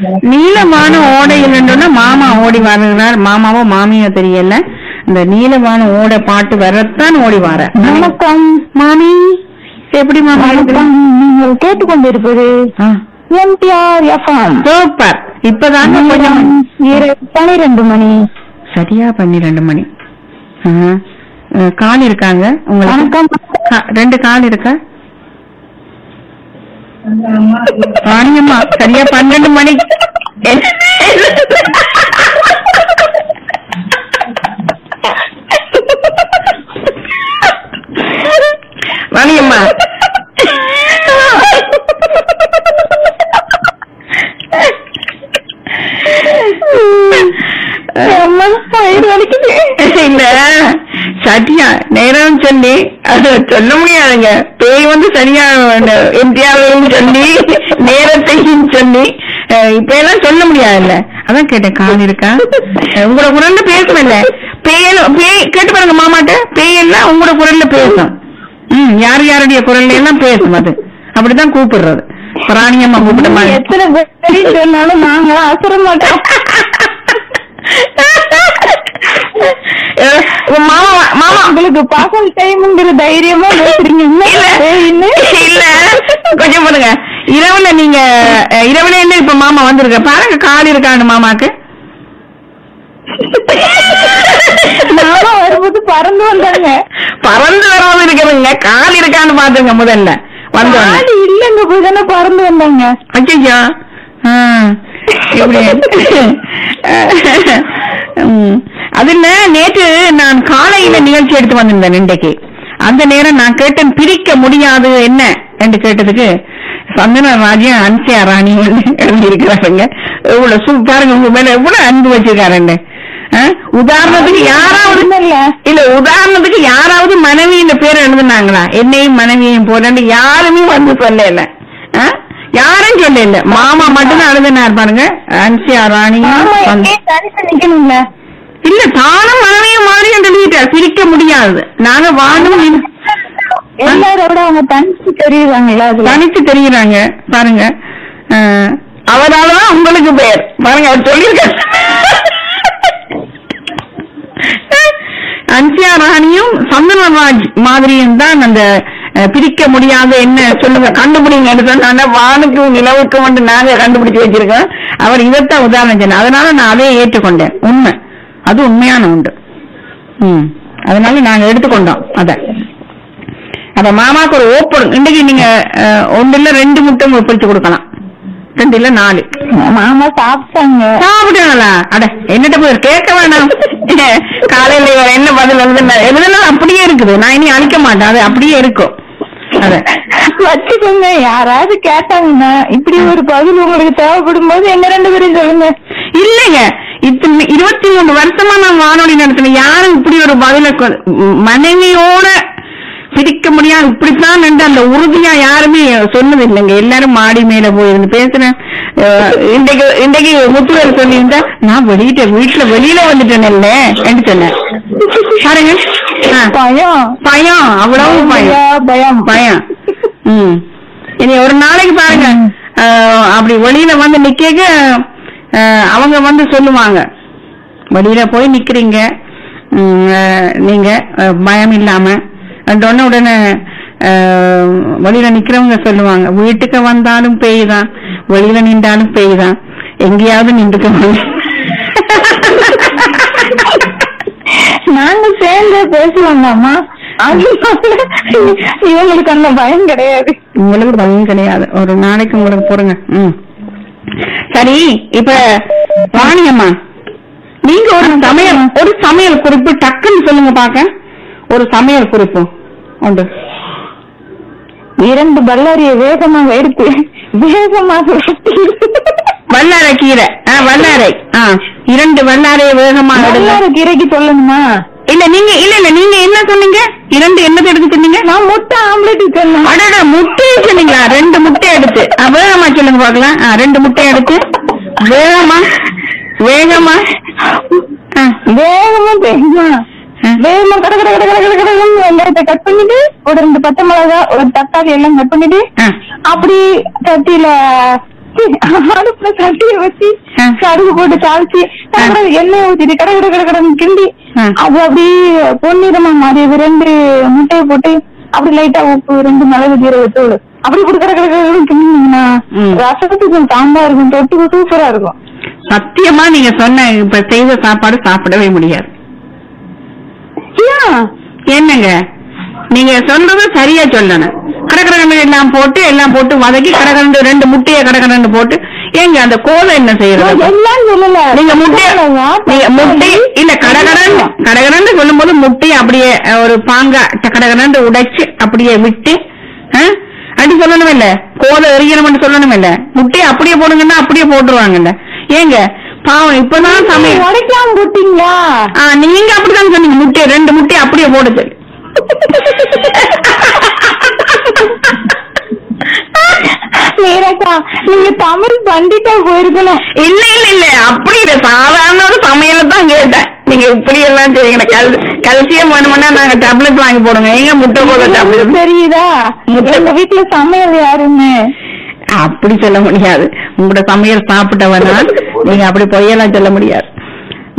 நீலமான ஓடையில் சொன்னா மாமா ஓடி வருகிறார் மாமாவோ மாமியோ தெரியல இந்த நீலமான ஓடை பாட்டு வரத்தான் ஓடி வர வணக்கம் மாமி எப்படி மாமா வணக்கம் நீங்கள் கேட்டுக்கொண்டிருப்பது எம்டிஆர் எஃப்எம் சூப்பர் இப்பதாங்க கொஞ்சம் பனிரெண்டு மணி சரியா பன்னிரெண்டு மணி ஆஹா. அஹ், கால் இருக்காங்க உங்களுக்கு வணக்கம் கா- ரெண்டு கால் இருக்கா வாணியம்மா சரியா பன்னெண்டு மணி வாணியம்மா அம்மா, வயிறு வலிக்குது. இல்ல சரியா நேரம் சொல்லி அது சொல்ல முடியாதுங்க பேய் வந்து சரியா எம்டிஆவையும் சொல்லி நேரத்தையும் சொல்லி அஹ், இப்ப எல்லாம் சொல்ல முடியாதுல்ல அதான் கேட்டேன் கால் இருக்கா அஹ், உங்களோட குரல்ல பேசணும்ல பேய் பேய் கேட்டு பாருங்க மாமாட்ட பேய் எல்லாம் உங்களோட குரல்ல பேசும் ம் யார் யாருடைய குரல்ல எல்லாம் பேசும் அது அப்படிதான் கூப்பிடுறது பிராணியம்மா கூப்பிட மாதிரி எத்தனை பேர் சொன்னாலும் நாங்க அசர மாட்டோம் அஹ், உங்க மாமா மாமா உங்களுக்கு பாசல் டைம்ங்கிற தைரியமா பேசுறீங்க என்ன இல்ல பேயின்னு? இல்ல கொஞ்சம் பாருங்க இரவுல நீங்க அஹ், இரவுல என்ன இப்ப மாமா வந்திருக்க பாருங்க கால் இருக்கான்னு மாமாக்கு நானும் வரும்போது பறந்து வந்தாங்க பறந்து வரவும் இருக்கிறதுங்க கால் இருக்கான்னு பாத்துங்க முதல்ல வந்தோடனே ஆளு இல்லங்க போய் தானே பறந்து வந்தாங்க அச்சோ இப்படி உம். அதுல நேற்று நான் காலையில நிகழ்ச்சி எடுத்து வந்திருந்தேன் இன்றைக்கு அந்த நேரம் நான் கேட்டேன் பிரிக்க முடியாது என்ன என்று கேட்டதுக்கு சந்தன ராஜா அன்சியா ராணி எழுதி இருக்கிறாருங்க எவ்வளவு சூ பாருங்க உங்க மேல எவ்வளவு அன்பு வச்சிருக்காருங்க அஹ், உதாரணத்துக்கு யாராவது இல்ல இல்ல உதாரணத்துக்கு யாராவது மனைவியின் பேர் எழுதுனாங்களா என்னையும் மனைவியையும் போலன்னு யாருமே வந்து சொல்லல ஆ? யாரும் சொல்லல மாமா மட்டும்தான் எழுதினார் பாருங்க அன்சியா ராணியும் ஆமா வந்து- எங்கேயும் தனித்து நிக்கணும்ல இல்ல தானும் மனைவியும் மாதிரி எழுதிட்டார் பிரிக்க முடியாது நாங்க வாழும் நின்- எல்லாரோட அவங்க தனிச்சு தெரியுறாங்கல்ல அதுல தனிச்சு தெரியுறாங்க பாருங்க அஹ், அவராலதான் உங்களுக்கு பேர் பாருங்க அவர் சொல்லியிருக்காரு அன்சியா ராணியும் சந்தனராஜ் மாதிரியும் தான் அந்த அஹ், பிரிக்க முடியாத என்ன சொல்லுங்க கண்டுபிடிங்க சொன்னா வானுக்கும் நிலவுக்கும் வந்து நாங்க கண்டுபிடிச்சு வச்சிருக்கோம் அவர் இதைத்தான் உதாரணம் சொன்னார் அதனால நான் அதையே ஏற்றுக்கொண்டேன் உண்மை அது உண்மையான உண்டு ம் அதனால நாங்க எடுத்துக்கொண்டோம் அத அப்ப மாமாக்கு ஒரு ஓப்பன் இன்னைக்கு நீங்க அஹ், ஒண்ணு இல்ல ரெண்டு முட்டை பிரிச்சு கொடுக்கலாம் ரெண்டு இல்ல நாலு மாமா சாப்பிட்டாங்க சாப்பிடுங்களா அட என்னட்ட போய் கேட்க வேணாம் காலையில இவர் என்ன பதில் எழுதுனா எழுதுனா அப்படியே இருக்குது நான் இனி அழிக்க மாட்டேன் அது அப்படியே இருக்கும் அத வச்சுக்கோங்க யாராவது கேட்டாங்கன்னா இப்படி ஒரு பதில் உங்களுக்கு தேவைப்படும் போது எங்க ரெண்டு பேரும் சொல்லுங்க இல்லைங்க இத்தனை இருபத்தி மூணு வருஷமா நான் வானொலி நடத்தினேன் யாரும் இப்படி ஒரு பதில கொ- மனைவியோட பிரிக்க முடியாது இப்படித்தான் என்று அந்த உறுதியா யாருமே சொன்னது இல்லைங்க எல்லாரும் மாடி மேல போயிருந்து பேசுறேன் அஹ், இன்றைக்கு இன்றைக்கு முத்துவர் சொல்லியிருந்தா நான் வெளியிட்ட வீட்டுல வெளியில வந்துட்டேன் இல்ல என்று சொன்னேன் பாருங்க ஆ, பயம் பயம் அவ்வளவு பயம் பயம் பயம் ம் இனி ஒரு நாளைக்கு பாருங்க அஹ், அப்படி வெளியில வந்து நிக்க அவங்க வந்து சொல்லுவாங்க வெளியில போய் நிக்கிறீங்க ம், அஹ், நீங்க அஹ், பயம் இல்லாம உடனே உடனே அஹ், வெளியில நிக்கிறவங்க சொல்லுவாங்க வீட்டுக்கு வந்தாலும் பேய் தான் வெளியில நின்றாலும் பேய் தான் எங்கேயாவது நின்றுக்க நாங்க சேர்ந்து பேசுவாங்கம்மா அதனால இவங்களுக்கு அந்த பயம் கிடையாது உங்களுக்கு பயம் கிடையாது ஒரு நாளைக்கு உங்களுக்கு போடுங்க ம் சரி இப்ப வாணியம்மா நீங்க ஒரு சமையல் ஒரு சமையல் குறிப்பு டக்குன்னு சொல்லுங்க பாக்க ஒரு சமையல் குறிப்பு உண்டு இரண்டு பல்லாரிய வேகமாக எடுத்து வேகமாக வெட்டி வல்லாரை கீரை ஆ, வல்லாரை ஆ இரண்டு வல்லாரையை வேகமா எடுங்க பல்லார கீரைக்கு சொல்லணுமா இல்ல நீங்க இல்ல இல்ல நீங்க என்ன சொன்னீங்க இரண்டு என்னத்தை எடுத்து சொன்னீங்க நான் முட்டை ஆம்லெட் சொன்னேன் அடட முட்டையை சொன்னீங்களா ரெண்டு முட்டை எடுத்து ஆ, வேகமா சொல்லுங்க பாக்கலாம் ஆ, ரெண்டு முட்டை எடுத்து வேகமா வேகமா ஆ, வேகமா வேகமா ஆ. வேகமா கட கட கட கட கட கடன்னு வெங்காயத்தை கட் பண்ணிட்டு ஒரு ரெண்டு பச்சை மிளகா ஒரு தக்காளி எல்லாம் கட் பண்ணிட்டு ஆ. அப்படி சட்டியில அடுப்புல சட்டியை வச்சு ஆ. கடுகு போட்டு தாளிச்சு அப்புறம் எண்ணெய் ஊத்திட்டு கட கட கட கடன்னு கிண்டி ஆ. அது அப்படியே பொன்னிறமா மாறி அது ரெண்டு முட்டையை போட்டு அப்படி லைட்டா உப்பு ரெண்டு மிளகு ஜீரகத்தூள் அப்படி போட்டு கட கட கடன்னு கிண்டினீங்கன்னா ம். ரசத்துக்கும் சாம்பாருக்கும் தொட்டுக்கு சூப்பரா இருக்கும் சத்தியமா நீங்க சொன்ன இப்ப செய்த சாப்பாடு சாப்பிடவே முடியாது ஏன் என்னங்க நீங்க சொல்றது சரியா சொல்லணும் கடற்கரண்டு எல்லாம் போட்டு எல்லாம் போட்டு வதக்கி கடற்கரண்டு ரெண்டு முட்டையை கடற்கரண்டு போட்டு ஏங்க அந்த கோலை என்ன செய்யறது நான் எல்லாம் சொல்லல நீங்க முட்டைய நீங்க முட்டை இல்ல கடகரண்டு கடகரண்டு சொல்லும் போது முட்டையை அப்படியே அஹ், ஒரு பாங்கா கடகரண்டு உடைச்சு அப்படியே விட்டு அஹ், அப்படி சொல்லணும் இல்ல கோலை எறியணும்னு சொல்லணும் இல்ல முட்டையை அப்படியே போடுங்கன்னா அப்படியே போட்டுருவாங்கல்ல ஏங்க பாவம் இப்பதான் சமையல் உடைக்காம போட்டீங்களா ஆ, நீங்க அப்படிதான் சொன்னீங்க முட்டையை ரெண்டு முட்டையை அப்படியே போட சொல்லி மீராக்கா நீங்க தமிழ் பண்டிட்டா போயிருக்கணும் இல்ல இல்ல இல்ல அப்படி இல்ல சாதாரண ஒரு சமையல தான் கேட்டேன் நீங்க இப்படி எல்லாம் செய்யுங்க கல் கல்சியம் வேணும்னா நாங்க டேப்லெட் வாங்கி போடுங்க எங்க முட்டை போத டேப்லெட் தெரியுதா முட்டை- எங்க வீட்டுல சமையல் யாருன்னு அப்படி சொல்ல முடியாது உங்களோட சமையல் சாப்பிட்டவனா நீங்க அப்படி பொய்யெல்லாம் சொல்ல முடியாது